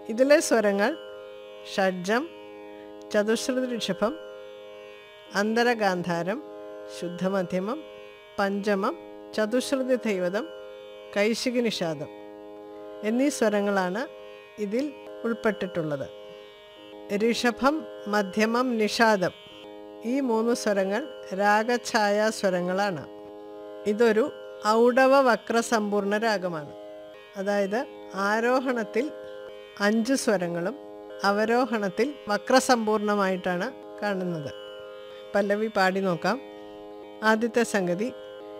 ഇതിലെ സ്വരങ്ങൾ ഷഡ്ജം ചതുശ്രുതി ഋഷഭം അന്തരഗാന്ധാരം ശുദ്ധമധ്യമം പഞ്ചമം ചതുശ്രുതി ദൈവതം കൈശിക നിഷാദം എന്നീ സ്വരങ്ങളാണ് ഇതിൽ ഉൾപ്പെട്ടിട്ടുള്ളത് ഋഷഭം മധ്യമം നിഷാദം ഈ മൂന്ന് സ്വരങ്ങൾ രാഗഛായ സ്വരങ്ങളാണ് ഇതൊരു ഔഡവ വക്രസമ്പൂർണ്ണ രാഗമാണ് അതായത് ആരോഹണത്തിൽ അഞ്ച് സ്വരങ്ങളും അവരോഹണത്തിൽ വക്രസമ്പൂർണമായിട്ടാണ് കാണുന്നത് പല്ലവി പാടി നോക്കാം ആദ്യത്തെ സംഗതി